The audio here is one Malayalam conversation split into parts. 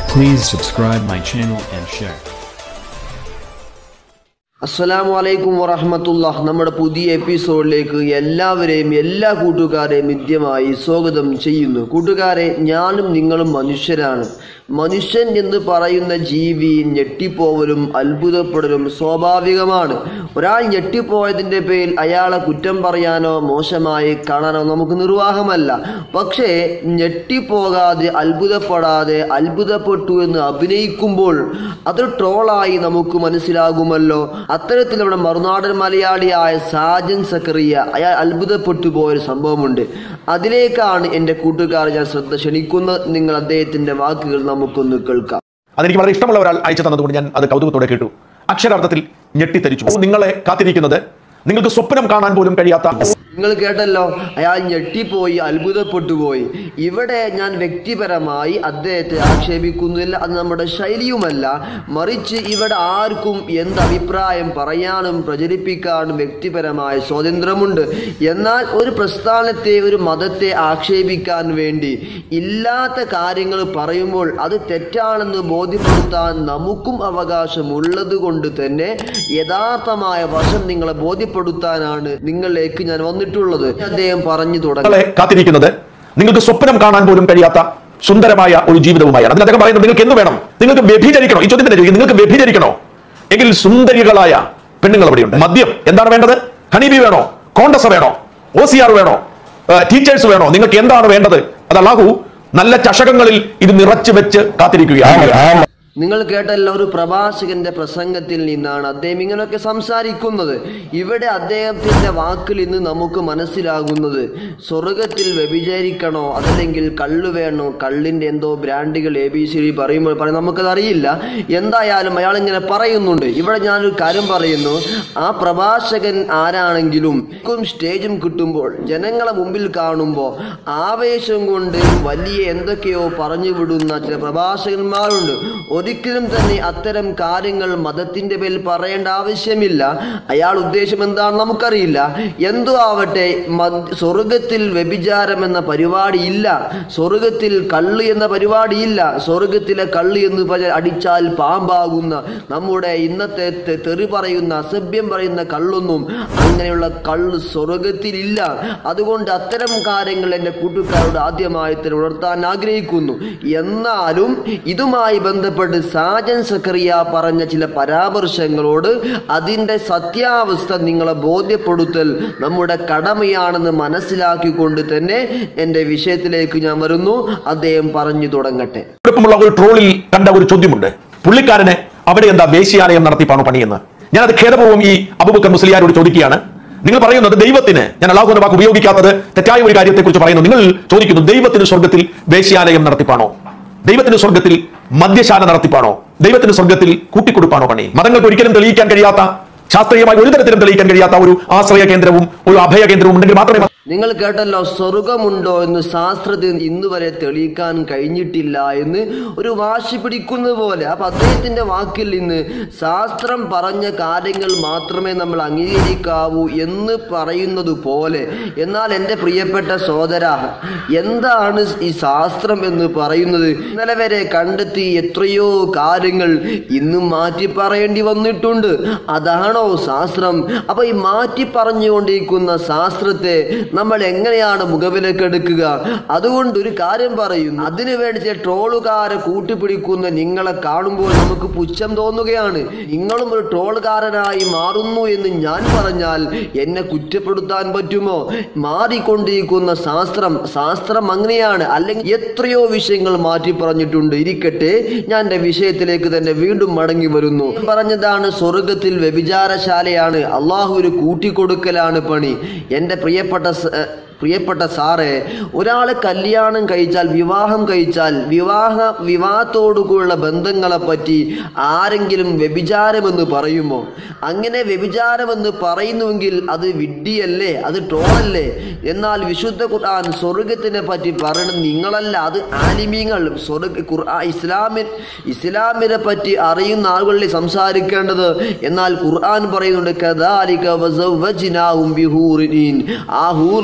Please subscribe my channel and share. അസ്സലാമു അലൈക്കും വറഹമത്തുള്ള നമ്മുടെ പുതിയ എപ്പിസോഡിലേക്ക് എല്ലാവരെയും എല്ലാ കൂട്ടുകാരെയും നിത്യമായി സ്വാഗതം ചെയ്യുന്നു കൂട്ടുകാരെ ഞാനും നിങ്ങളും മനുഷ്യരാണ് മനുഷ്യൻ എന്ന് പറയുന്ന ജീവി ഞെട്ടിപ്പോവലും അത്ഭുതപ്പെടലും സ്വാഭാവികമാണ് ഒരാൾ ഞെട്ടിപ്പോയതിൻ്റെ പേരിൽ അയാളെ കുറ്റം പറയാനോ മോശമായി കാണാനോ നമുക്ക് നിർവാഹമല്ല പക്ഷേ ഞെട്ടിപ്പോകാതെ അത്ഭുതപ്പെടാതെ അത്ഭുതപ്പെട്ടു എന്ന് അഭിനയിക്കുമ്പോൾ അത് ട്രോളായി നമുക്ക് മനസ്സിലാകുമല്ലോ അത്തരത്തിൽ നമ്മുടെ മറുനാടൻ മലയാളിയായ സാജൻ സക്കറിയ അയാൾ അത്ഭുതപ്പെട്ടു പോയൊരു സംഭവമുണ്ട് അതിലേക്കാണ് എൻ്റെ കൂട്ടുകാർ ഞാൻ ശ്രദ്ധ ക്ഷണിക്കുന്നത് നിങ്ങൾ അദ്ദേഹത്തിന്റെ വാക്കുകൾ നമുക്കൊന്ന് കേൾക്കാം അതെനിക്ക് വളരെ ഇഷ്ടമുള്ള ഒരാൾ അയച്ചു തന്നതുകൊണ്ട് ഞാൻ അത് കൗതുകത്തോടെ കേട്ടു അക്ഷരാർത്ഥത്തിൽ ഞെട്ടിത്തരിച്ചു നിങ്ങളെ കാത്തിരിക്കുന്നത് നിങ്ങൾക്ക് സ്വപ്നം കാണാൻ പോലും കഴിയാത്ത നിങ്ങൾ കേട്ടല്ലോ അയാൾ ഞെട്ടിപ്പോയി അത്ഭുതപ്പെട്ടു പോയി ഇവിടെ ഞാൻ വ്യക്തിപരമായി അദ്ദേഹത്തെ ആക്ഷേപിക്കുന്നില്ല അത് നമ്മുടെ ശൈലിയുമല്ല മറിച്ച് ഇവിടെ ആർക്കും എന്ത് അഭിപ്രായം പറയാനും പ്രചരിപ്പിക്കാനും വ്യക്തിപരമായ സ്വാതന്ത്ര്യമുണ്ട് എന്നാൽ ഒരു പ്രസ്ഥാനത്തെ ഒരു മതത്തെ ആക്ഷേപിക്കാൻ വേണ്ടി ഇല്ലാത്ത കാര്യങ്ങൾ പറയുമ്പോൾ അത് തെറ്റാണെന്ന് ബോധ്യപ്പെടുത്താൻ നമുക്കും അവകാശമുള്ളത് കൊണ്ട് തന്നെ യഥാർത്ഥമായ വശം നിങ്ങളെ ബോധ്യപ്പെടുത്താനാണ് നിങ്ങളിലേക്ക് ഞാൻ വന്നിട്ടുള്ളത് അദ്ദേഹം പറഞ്ഞു തുടങ്ങി നിങ്ങളെ കാത്തിരിക്കുന്നത് നിങ്ങൾക്ക് സ്വപ്നം കാണാൻ പോലും കഴിയാത്ത സുന്ദരമായ ഒരു ജീവിതവുമായാണ് അതിന് അദ്ദേഹം പറയുന്നത് നിങ്ങൾക്ക് എന്ത് വേണം നിങ്ങൾക്ക് വ്യഭിചരിക്കണോ ഈ ചോദ്യത്തിന് ചോദിക്കും നിങ്ങൾക്ക് വ്യഭിചരിക്കണോ എങ്കിൽ സുന്ദരികളായ പെണ്ണുങ്ങൾ അവിടെയുണ്ട് മദ്യം എന്താണ് വേണ്ടത് ഹണിബി വേണോ കോണ്ടസ വേണോ ഒ സി ആർ വേണോ ടീച്ചേഴ്സ് വേണോ നിങ്ങൾക്ക് എന്താണ് വേണ്ടത് അത് അള്ളാഹു നല്ല ചഷകങ്ങളിൽ ഇത് നിറച്ചു വെച്ച് കാത്തിരിക്കുകയാണ് നിങ്ങൾ കേട്ടല്ലോ ഒരു പ്രഭാഷകന്റെ പ്രസംഗത്തിൽ നിന്നാണ് അദ്ദേഹം ഇങ്ങനെയൊക്കെ സംസാരിക്കുന്നത് ഇവിടെ അദ്ദേഹത്തിന്റെ വാക്കിൽ നിന്ന് നമുക്ക് മനസ്സിലാകുന്നത് സ്വർഗത്തിൽ വ്യഭിചരിക്കണോ അതല്ലെങ്കിൽ കള്ള് വേണോ കള്ളിന്റെ എന്തോ ബ്രാൻഡുകൾ എ ബി സി ഡി പറയുമ്പോൾ പറയും നമുക്കത് അറിയില്ല എന്തായാലും അയാൾ ഇങ്ങനെ പറയുന്നുണ്ട് ഇവിടെ ഞാനൊരു കാര്യം പറയുന്നു ആ പ്രഭാഷകൻ ആരാണെങ്കിലും ും സ്റ്റേജും കിട്ടുമ്പോൾ ജനങ്ങളെ മുമ്പിൽ കാണുമ്പോൾ ആവേശം കൊണ്ട് വലിയ എന്തൊക്കെയോ പറഞ്ഞു വിടുന്ന ചില പ്രഭാഷകന്മാരുണ്ട് ഒരിക്കലും തന്നെ അത്തരം കാര്യങ്ങൾ മതത്തിന്റെ പേരിൽ പറയേണ്ട ആവശ്യമില്ല അയാൾ ഉദ്ദേശം എന്താണെന്ന് നമുക്കറിയില്ല എന്തോ ആവട്ടെ മദ്- സ്വർഗത്തിൽ വ്യഭിചാരം എന്ന പരിപാടി ഇല്ല സ്വർഗത്തിൽ കള്ള് എന്ന പരിപാടി ഇല്ല സ്വർഗത്തിലെ കള്ള് എന്ന് പറഞ്ഞാൽ അടിച്ചാൽ പാമ്പാകുന്ന നമ്മുടെ ഇന്നത്തെ തെ- തെറി പറയുന്ന അസഭ്യം പറയുന്ന കള്ളൊന്നും അങ്ങനെയുള്ള കള്ള് സ്വർഗത്തിലില്ല അതുകൊണ്ട് അത്തരം കാര്യങ്ങൾ എൻ്റെ കൂട്ടുകാരോട് ആദ്യമായി തന്നെ ഉണർത്താൻ ആഗ്രഹിക്കുന്നു എന്നാലും ഇതുമായി ബന്ധപ്പെട്ട് സാജൻ സക്കറിയ പറഞ്ഞ ചില പരാമർശങ്ങളോട് അതിൻ്റെ സത്യാവസ്ഥ നിങ്ങളെ ബോധ്യപ്പെടുത്തൽ നമ്മുടെ കടമയാണെന്ന് മനസ്സിലാക്കിക്കൊണ്ട് തന്നെ എൻ്റെ വിഷയത്തിലേക്ക് ഞാൻ വരുന്നു അദ്ദേഹം പറഞ്ഞു തുടങ്ങട്ടെ കുഴപ്പമുള്ള ഒരു ട്രോളിൽ കണ്ട ഒരു ചോദ്യമുണ്ട് പുള്ളിക്കാരന് അവിടെ എന്താ വേശ്യാലയം നടത്തിപ്പാണോ പണിയെന്ന് ഞാനത് ഖേദപൂർവ്വം ഈ അബുബക്കർ മുസ്ലിയാരോട് ചോദിക്കുകയാണ് നിങ്ങൾ പറയുന്നത് ദൈവത്തിന് ഞാൻ അള്ളാഹു എന്ന വാക്ക് ഉപയോഗിക്കാത്തത് തെറ്റായ ഒരു കാര്യത്തെക്കുറിച്ച് പറയുന്നു നിങ്ങൾ ചോദിക്കുന്നു ദൈവത്തിന് സ്വർഗത്തിൽ വേശ്യാലയം നടത്തിപ്പാണോ ദൈവത്തിന് സ്വർഗത്തിൽ മദ്യശാല നടത്തിപ്പാണോ ദൈവത്തിന് സ്വർഗത്തിൽ കൂട്ടിക്കൊടുപ്പാണോ പണി മതങ്ങൾക്ക് ഒരിക്കലും തെളിയിക്കാൻ കഴിയാത്ത ശാസ്ത്രീയമായി ഒരു തരത്തിലും തെളിയിക്കാൻ കഴിയാത്ത ഒരു ആശ്രയ കേന്ദ്രവും ഒരു അഭയ കേന്ദ്രവും ഉണ്ടെങ്കിൽ മാത്രമേ നിങ്ങൾ കേട്ടല്ലോ സ്വർഗമുണ്ടോ എന്ന് ശാസ്ത്രത്തിൽ ഇന്ന് വരെ തെളിയിക്കാൻ കഴിഞ്ഞിട്ടില്ല എന്ന് ഒരു വാശി പിടിക്കുന്നത് പോലെ അപ്പൊ അദ്ദേഹത്തിന്റെ വാക്കിൽ നിന്ന് ശാസ്ത്രം പറഞ്ഞ കാര്യങ്ങൾ മാത്രമേ നമ്മൾ അംഗീകരിക്കാവൂ എന്ന് പറയുന്നത് പോലെ എന്നാൽ എൻ്റെ പ്രിയപ്പെട്ട സോദര എന്താണ് ഈ ശാസ്ത്രം എന്ന് പറയുന്നത് ഇന്നലെ വരെ കണ്ടെത്തി എത്രയോ കാര്യങ്ങൾ ഇന്നും മാറ്റി പറയേണ്ടി വന്നിട്ടുണ്ട് അതാണോ ശാസ്ത്രം അപ്പൊ ഈ മാറ്റി പറഞ്ഞുകൊണ്ടിരിക്കുന്ന ശാസ്ത്രത്തെ നമ്മൾ എങ്ങനെയാണ് മുഖവിലേക്ക് എടുക്കുക അതുകൊണ്ട് ഒരു കാര്യം പറയുന്നു അതിനു വേണ്ടി ചില ട്രോളുകാരെ കൂട്ടിപ്പിടിക്കുന്ന നിങ്ങളെ കാണുമ്പോൾ നമുക്ക് പുച്ഛം തോന്നുകയാണ് നിങ്ങളും ഒരു ട്രോളുകാരനായി മാറുന്നു എന്ന് ഞാൻ പറഞ്ഞാൽ എന്നെ കുറ്റപ്പെടുത്താൻ പറ്റുമോ മാറിക്കൊണ്ടിരിക്കുന്ന ശാസ്ത്രം ശാസ്ത്രം അങ്ങനെയാണ് അല്ലെങ്കിൽ എത്രയോ വിഷയങ്ങൾ മാറ്റി പറഞ്ഞിട്ടുണ്ട് ഇരിക്കട്ടെ ഞാൻ എൻ്റെ വിഷയത്തിലേക്ക് തന്നെ വീണ്ടും മടങ്ങി വരുന്നു പറഞ്ഞതാണ് സ്വർഗത്തിൽ വ്യഭിചാരശാലയാണ് അള്ളാഹു ഒരു കൂട്ടിക്കൊടുക്കലാണ് പണി എൻ്റെ പ്രിയപ്പെട്ട സ- പ്രിയപ്പെട്ട സാറേ ഒരാളെ കല്യാണം കഴിച്ചാൽ വിവാഹം കഴിച്ചാൽ വിവാഹ വിവാഹത്തോടുകൂടിയുള്ള ബന്ധങ്ങളെ പറ്റി ആരെങ്കിലും വ്യഭിചാരമെന്ന് പറയുമോ അങ്ങനെ വ്യഭിചാരമെന്ന് പറയുന്നുവെങ്കിൽ അത് വിഡ്ഢിയല്ലേ അത് ട്രോളല്ലേ എന്നാൽ വിശുദ്ധ ഖുർആൻ സ്വർഗത്തിനെ പറ്റി പറയുന്നത് നിങ്ങളല്ല അത് ആലിമീങ്ങൾ സ്വർഗ ഖുർആൻ ഇസ്ലാമിൻ ഇസ്ലാമിനെ പറ്റി അറിയുന്ന ആളുകളിൽ സംസാരിക്കേണ്ടത് എന്നാൽ ഖുർആൻ പറയുന്നുണ്ട് കദാലിക വസവ്വജ്നാഹും ബിഹൂറിൻ ആ ഹൂർലീങ്ങളെ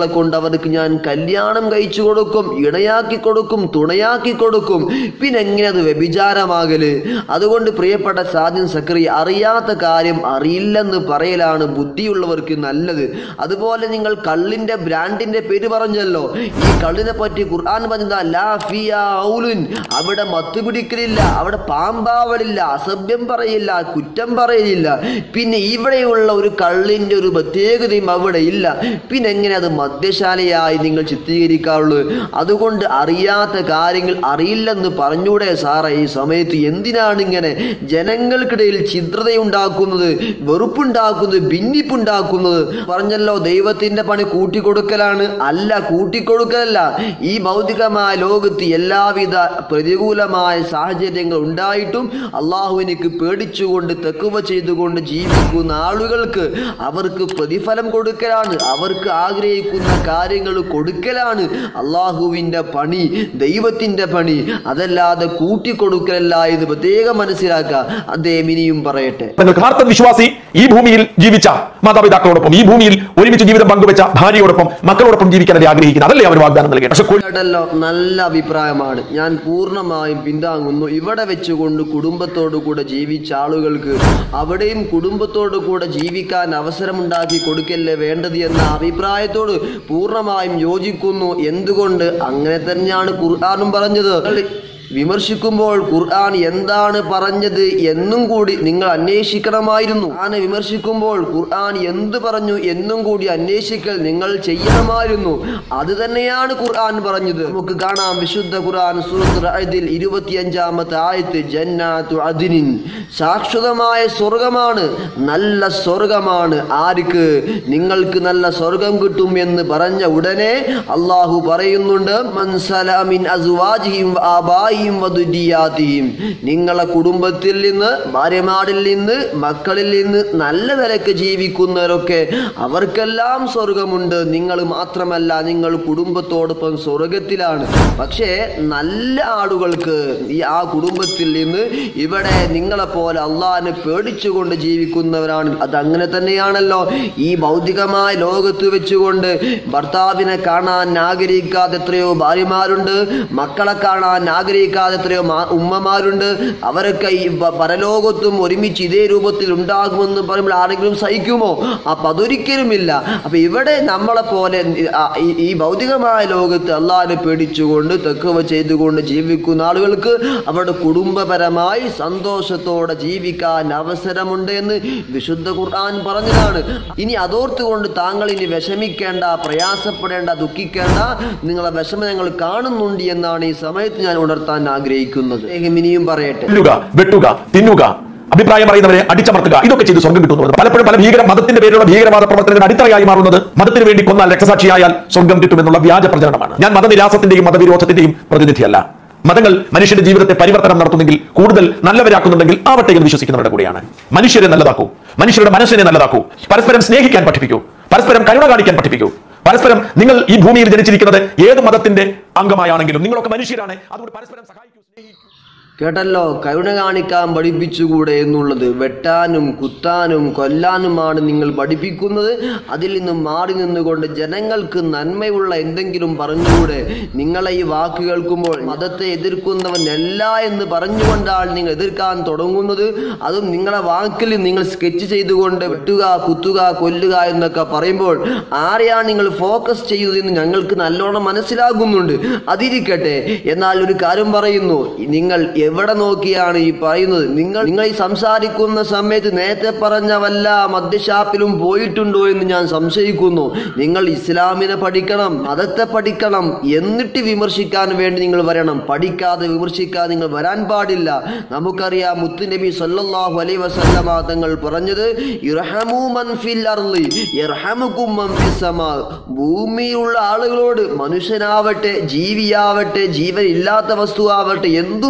കൊണ്ട് അവർക്ക് ഞാൻ കല്യാണം കഴിച്ചു കൊടുക്കും ഇണയാക്കി കൊടുക്കും തുണയാക്കി കൊടുക്കും പിന്നെ എങ്ങനെ അത് വ്യഭിചാരമാകല് അതുകൊണ്ട് പ്രിയപ്പെട്ട സാജൻ സക്രി അറിയാത്ത കാര്യം അറിയില്ലെന്ന് പറയലാണ് ബുദ്ധിയുള്ളവർക്ക് നല്ലത് അതുപോലെ നിങ്ങൾ കള്ളിന്റെ ബ്രാൻഡിന്റെ പേര് പറഞ്ഞല്ലോ ഈ കള്ളിനെ പറ്റി ഖുർആൻ പറഞ്ഞതാ ലാ ഫിയ ഔലുൻ അവിടെ മത്ത് പിടിക്കലില്ല അവിടെ പാമ്പാവലില്ല അസഭ്യം പറയില്ല കുറ്റം പറയില്ല പിന്നെ ഇവിടെയുള്ള ഒരു കള്ളിന്റെ ഒരു പ്രത്യേകതയും അവിടെ ഇല്ല പിന്നെ എങ്ങനെ അത് മദ്യശാലയായി നിങ്ങൾ ചിത്രീകരിക്കാറുള്ളൂ അതുകൊണ്ട് അറിയാത്ത കാര്യങ്ങൾ അറിയില്ലെന്ന് പറഞ്ഞൂടെ സാറേ ഈ സമയത്ത് എന്തിനാണ് ഇങ്ങനെ ജനങ്ങൾക്കിടയിൽ ഛിദ്രതയുണ്ടാക്കുന്നത് വെറുപ്പുണ്ടാക്കുന്നത് ഭിന്നിപ്പുണ്ടാക്കുന്നത് പറഞ്ഞല്ലോ ദൈവത്തിന്റെ പണി കൂട്ടിക്കൊടുക്കലാണ് അല്ല കൂട്ടിക്കൊടുക്കലല്ല ഈ ഭൗതികമായ ലോകത്ത് എല്ലാവിധ പ്രതികൂലമായ സാഹചര്യങ്ങൾ ഉണ്ടായിട്ടും അള്ളാഹുവിനിക്ക് പേടിച്ചുകൊണ്ട് തെക്കുവ ചെയ്തുകൊണ്ട് ജീവിക്കുന്ന ആളുകൾക്ക് അവർക്ക് പ്രതിഫലം കൊടുക്കലാണ് അവർക്ക് ആഗ്രഹിക്കുന്ന കാര്യങ്ങൾ കൊടുക്കലാണ് അള്ളാഹുവിൻ്റെ പണി ദൈവത്തിൻ്റെ പണി അതല്ലാതെ കൂട്ടിക്കൊടുക്കലല്ല എന്ന് പ്രത്യേകം മനസ്സിലാക്കുക അദ്ദേഹം ഇനിയും പറയട്ടെ യഥാർത്ഥ വിശ്വാസി ഈ ഭൂമിയിൽ ജീവിച്ച മാതാപിതാക്കളോടൊപ്പം ഈ ഭൂമിയിൽ ഒരുമിച്ച് ജീവിതം പങ്കുവെച്ച ഭാര്യയോടൊപ്പം മക്കളോടൊപ്പം ജീവിക്കാൻ അവർ ആഗ്രഹിക്കുന്നത് അതല്ലേ അവർ വാഗ്ദാനം നൽകിയത് പക്ഷെ കൊ- കേട്ടല്ലോ നല്ല അഭിപ്രായമാണ് ഞാൻ പൂർണ്ണമായും പിന്താങ്ങുന്നു ഇവിടെ വെച്ചുകൊണ്ട് കുടുംബത്തോടു കൂടെ ജീവിച്ച ആളുകൾക്ക് അവിടെയും കുടുംബത്തോടു കൂടെ ജീവിക്കാൻ അവസരമുണ്ടാക്കി കൊടുക്കല്ലേ വേണ്ടത് എന്ന അഭിപ്രായത്തോട് പൂർണ്ണമായും യോജിക്കുന്നു എന്തുകൊണ്ട് അങ്ങനെ തന്നെയാണ് ഖുർആാനും പറഞ്ഞത് വിമർശിക്കുമ്പോൾ ഖുർആൻ എന്താണ് പറഞ്ഞത് എന്നും കൂടി നിങ്ങൾ അന്വേഷിക്കണമായിരുന്നു ഖുർആനെ വിമർശിക്കുമ്പോൾ ഖുർആൻ എന്ത് പറഞ്ഞു എന്നും കൂടി അന്വേഷിക്കൽ നിങ്ങൾ ചെയ്യണമായിരുന്നു അത് തന്നെയാണ് ഖുർആൻ പറഞ്ഞത് നമുക്ക് കാണാം വിശുദ്ധ ഖുർആൻ സൂറത്ത് റഅദിൽ ഇരുപത്തിയഞ്ചാമത്തെ ആയത്ത് ജന്നാത്തു അദിനിൻ ശാശ്വതമായ സ്വർഗമാണ് നല്ല സ്വർഗമാണ് ആർക്ക് നിങ്ങൾക്ക് നല്ല സ്വർഗം കിട്ടും എന്ന് പറഞ്ഞ ഉടനെ അള്ളാഹു പറയുന്നുണ്ട് മൻസലാമിൻ അസുവാജിയും ആബായിയും വധുരിയാത്തിയും നിങ്ങളെ കുടുംബത്തിൽ നിന്ന് ഭാര്യമാരിൽ നിന്ന് മക്കളിൽ നിന്ന് നല്ല നിലക്ക് ജീവിക്കുന്നവരൊക്കെ അവർക്കെല്ലാം സ്വർഗമുണ്ട് നിങ്ങൾ മാത്രമല്ല നിങ്ങൾ കുടുംബത്തോടൊപ്പം സ്വർഗത്തിലാണ് പക്ഷേ നല്ല ആളുകൾക്ക് ഈ ആ കുടുംബത്തിൽ നിന്ന് ഇവിടെ നിങ്ങളെ പോലെ അള്ളാഹിനെ പേടിച്ചുകൊണ്ട് ജീവിക്കുന്നവരാണ് അത് അങ്ങനെ തന്നെയാണല്ലോ ഈ ഭൗതികമായ ലോകത്ത് വെച്ചുകൊണ്ട് ഭർത്താവിനെ കാണാൻ ആഗ്രഹിക്കാതെ എത്രയോ ഭാര്യമാരുണ്ട് മക്കളെ കാണാൻ ആഗ്രഹിക്കാതെ എത്രയോ മാ- ഉമ്മമാരുണ്ട് അവരൊക്കെ ഈ പ- പരലോകത്തും ഒരുമിച്ച് ഇതേ രൂപത്തിൽ ഉണ്ടാകുമെന്ന് പറയുമ്പോൾ ആരെങ്കിലും സഹിക്കുമോ അപ്പൊ അതൊരിക്കലുമില്ല അപ്പൊ ഇവിടെ നമ്മളെ പോലെ ആ- ഈ- ഈ ഭൗതികമായ ലോകത്ത് അള്ളാഹിനെ പേടിച്ചുകൊണ്ട് തെക്കവ ചെയ്തുകൊണ്ട് ജീവിക്കുന്ന ആളുകൾക്ക് അവരുടെ കുടുംബപരമായി സന്തോഷത്തോടെ ജീവിക്കാൻ അവസരമുണ്ട് എന്ന് വിശുദ്ധ ഖുർആൻ പറഞ്ഞതാണ് ഇനി അതോർത്തുകൊണ്ട് താങ്കൾ ഇനി വിഷമിക്കേണ്ട പ്രയാസപ്പെടേണ്ട ദുഃഖിക്കേണ്ട നിങ്ങളെ വിഷമം ഞങ്ങൾ കാണുന്നുണ്ട് എന്നാണ് ഈ സമയത്ത് ഞാൻ ഉണർത്താൻ ആഗ്രഹിക്കുന്നത് അദ്ദേഹം ഇനിയും പറയട്ടെ കൊല്ലുക വെട്ടുക തിന്നുക അഭിപ്രായം പറയുന്നവരെ അടിച്ചമർത്തുക ഇതൊക്കെ ചെയ്ത് സ്വർഗം കിട്ടുന്നു എന്ന് പലപ്പോഴും പല ഭീകര മതത്തിന്റെ പേരിലുള്ള ഭീകരവാദ പ്രവർത്തനത്തിന് അടിത്തറയായി മാറുന്നത് മതത്തിന് വേണ്ടി കൊന്നാൽ രക്തസാക്ഷിയായാൽ സ്വർഗം കിട്ടുമെന്നുള്ള വ്യാജ പ്രചരണമാണ് ഞാൻ മതനിരാസത്തിന്റെയും മതവിരോധത്തിന്റെയും പ്രതിനിധിയല്ല മതങ്ങൾ മനുഷ്യന്റെ ജീവിതത്തെ പരിവർത്തനം നടത്തുന്നെങ്കിൽ കൂടുതൽ നല്ലവരാക്കുന്നുണ്ടെങ്കിൽ ആവട്ടെ എന്ന് വിശ്വസിക്കുന്നവരുടെ കൂടെയാണ് മനുഷ്യരെ നല്ലതാക്കൂ മനുഷ്യരുടെ മനസ്സിനെ നല്ലതാക്കൂ പരസ്പരം സ്നേഹിക്കാൻ പഠിപ്പിക്കൂ പരസ്പരം കരുണ കാണിക്കാൻ പഠിപ്പിക്കൂ പരസ്പരം നിങ്ങൾ ഈ ഭൂമിയിൽ ജനിച്ചിരിക്കുന്നത് ഏത് മതത്തിന്റെ അംഗമായാണെങ്കിലും നിങ്ങളൊക്കെ മനുഷ്യരാണ് അതുകൊണ്ട് പരസ്പരം സഹായിക്കൂ സ്നേഹിക്കൂ കേട്ടല്ലോ കരുണ കാണിക്കാൻ പഠിപ്പിച്ചുകൂടെ എന്നുള്ളത് വെട്ടാനും കുത്താനും കൊല്ലാനുമാണ് നിങ്ങൾ പഠിപ്പിക്കുന്നത് അതിൽ നിന്നും മാറി നിന്നുകൊണ്ട് ജനങ്ങൾക്ക് നന്മയുള്ള എന്തെങ്കിലും പറഞ്ഞുകൂടെ നിങ്ങളെ ഈ വാക്ക് കേൾക്കുമ്പോൾ മതത്തെ എതിർക്കുന്നവനല്ല എന്ന് പറഞ്ഞുകൊണ്ടാണ് നിങ്ങൾ എതിർക്കാൻ തുടങ്ങുന്നത് അതും നിങ്ങളെ വാക്കിൽ നിങ്ങൾ സ്കെച്ച് ചെയ്തുകൊണ്ട് വെട്ടുക കുത്തുക കൊല്ലുക എന്നൊക്കെ പറയുമ്പോൾ ആരെയാണ് നിങ്ങൾ ഫോക്കസ് ചെയ്യുന്നതെന്ന് ഞങ്ങൾക്ക് നല്ലോണം മനസ്സിലാകുന്നുണ്ട് അതിരിക്കട്ടെ എന്നാൽ ഒരു കാര്യം പറയുന്നു നിങ്ങൾ എവിടെ നോക്കിയാണ് ഈ പറയുന്നത് നിങ്ങൾ നിങ്ങൾ ഈ സംസാരിക്കുന്ന സമയത്ത് നേരത്തെ പറഞ്ഞ വല്ല മദ്യഷാപ്പിലും പോയിട്ടുണ്ടോ എന്ന് ഞാൻ സംശയിക്കുന്നു നിങ്ങൾ ഇസ്ലാമിനെ പഠിക്കണം മതത്തെ പഠിക്കണം എന്നിട്ട് വിമർശിക്കാൻ വേണ്ടി നിങ്ങൾ വരണം പഠിക്കാതെ വിമർശിക്കാതെ നിങ്ങൾ വരാൻ പാടില്ല നമുക്കറിയാം മുത്തുനബി സല്ലല്ലാഹു അലൈഹി വസല്ലമ തങ്ങൾ പറഞ്ഞത് ഇർഹമു മൻ ഫിൽ അർളി യർഹമുകും മൻ ഫിസ് സമാ ഭൂമിയിലുള്ള ആളുകളോട് മനുഷ്യനാവട്ടെ ജീവിയാവട്ടെ ജീവൻ ഇല്ലാത്ത വസ്തുവാവട്ടെ എന്തുമാവട്ടെ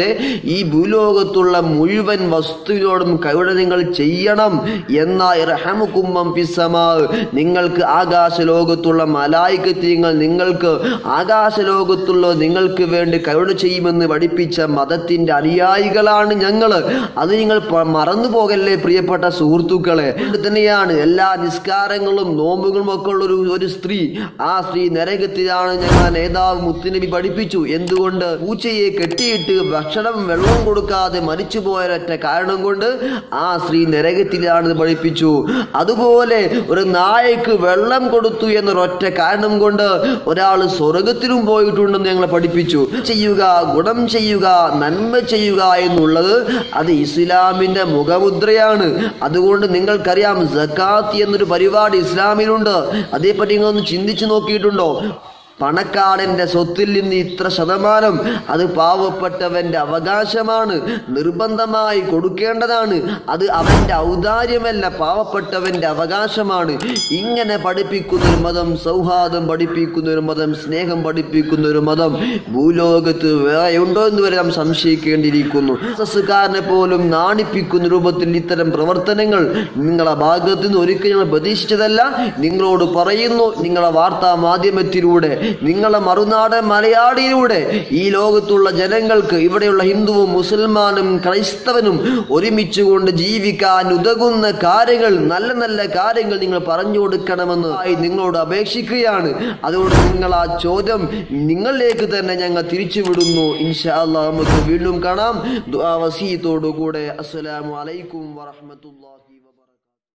പോലെ ഈ ഭൂലോകത്തുള്ള മുഴുവൻ വസ്തുവിനോടും കരുണ നിങ്ങൾ ചെയ്യണം എന്ന ഇർഹമുക്കുമ്മം ഫിസ്സമാ നിങ്ങൾക്ക് ആകാശ ലോകത്തുള്ള മലായികത്യങ്ങൾ നിങ്ങൾക്ക് ആകാശ ലോകത്തുള്ള നിങ്ങൾക്ക് വേണ്ടി കരുണ ചെയ്യുമെന്ന് പഠിപ്പിച്ച മതത്തിന്റെ അനുയായികളാണ് ഞങ്ങൾ അത് നിങ്ങൾ പ- മറന്നു പോകല്ലേ പ്രിയപ്പെട്ട സുഹൃത്തുക്കളെ അതുകൊണ്ട് തന്നെയാണ് എല്ലാ നിസ്കാരങ്ങളും നോമ്പുകളും ഒക്കെ ഉള്ള ഒരു ഒരു സ്ത്രീ ആ സ്ത്രീ നരകത്തിലാണ് ഞങ്ങൾ നേതാവ് മുത്തുനബി പഠിപ്പിച്ചു എന്തുകൊണ്ട് പൂച്ചയെ കെട്ടിയിട്ട് ഭക്ഷണം വെള്ളം കൊടുക്കാതെ മരിച്ചു പോയൊരൊറ്റ കാരണം കൊണ്ട് ആ സ്ത്രീ നരകത്തിലാണെന്ന് പഠിപ്പിച്ചു അതുപോലെ ഒരു നായക്ക് വെള്ളം കൊടുത്തു എന്നൊരൊറ്റ കാരണം കൊണ്ട് ഒരാൾ സ്വർഗത്തിലും പോയിട്ടുണ്ടെന്ന് ഞങ്ങളെ പഠിപ്പിച്ചു ചെയ്യുക ഗുണം ചെയ്യുക നന്മ ചെയ്യുക എന്നുള്ളത് അത് ഇസ്ലാമിന്റെ മുഖമുദ്രയാണ് അതുകൊണ്ട് നിങ്ങൾക്കറിയാം സക്കാത്ത് എന്നൊരു പരിപാടി ഇസ്ലാമിലുണ്ട് അതേപ്പറ്റി നിങ്ങളൊന്ന് ചിന്തിച്ചു നോക്കിയിട്ടുണ്ടോ പണക്കാരന്റെ സ്വത്തിൽ നിന്ന് ഇത്ര ശതമാനം അത് പാവപ്പെട്ടവന്റെ അവകാശമാണ് നിർബന്ധമായി കൊടുക്കേണ്ടതാണ് അത് അവന്റെ ഔദാര്യമല്ല പാവപ്പെട്ടവന്റെ അവകാശമാണ് ഇങ്ങനെ പഠിപ്പിക്കുന്ന ഒരു മതം സൗഹാർദ്ദം പഠിപ്പിക്കുന്ന ഒരു മതം സ്നേഹം പഠിപ്പിക്കുന്ന ഒരു മതം ഭൂലോകത്ത് വേറെ ഉണ്ടോ എന്ന് വരെ നാം സംശയിക്കേണ്ടിയിരിക്കുന്നു സസ്സുകാരനെ പോലും നാണിപ്പിക്കുന്ന രൂപത്തിൽ ഇത്തരം പ്രവർത്തനങ്ങൾ നിങ്ങളെ ഭാഗത്ത് നിന്ന് ഒരിക്കലും ഞങ്ങൾ പ്രതീക്ഷിച്ചതല്ല നിങ്ങളോട് പറയുന്നു നിങ്ങളെ വാർത്താ മാധ്യമത്തിലൂടെ നിങ്ങളെ മറുനാടൻ മലയാളിയിലൂടെ ഈ ലോകത്തുള്ള ജനങ്ങൾക്ക് ഇവിടെയുള്ള ഹിന്ദുവും മുസൽമാനും ക്രൈസ്തവനും ഒരുമിച്ച് കൊണ്ട് ജീവിക്കാൻ ഉതകുന്ന കാര്യങ്ങൾ നല്ല നല്ല കാര്യങ്ങൾ നിങ്ങൾ പറഞ്ഞു കൊടുക്കണമെന്ന് ആയി നിങ്ങളോട് അപേക്ഷിക്കുകയാണ് അതുകൊണ്ട് നിങ്ങൾ ആ ചോദ്യം നിങ്ങളിലേക്ക് തന്നെ ഞങ്ങൾ തിരിച്ചുവിടുന്നു ഇൻഷാ അല്ലാഹ് നമുക്ക് വീണ്ടും കാണാം ദുആ വസീയത്തോടു കൂടെ അസ്സലാമു അലൈക്കും വറഹ്മത്തുള്ളാഹി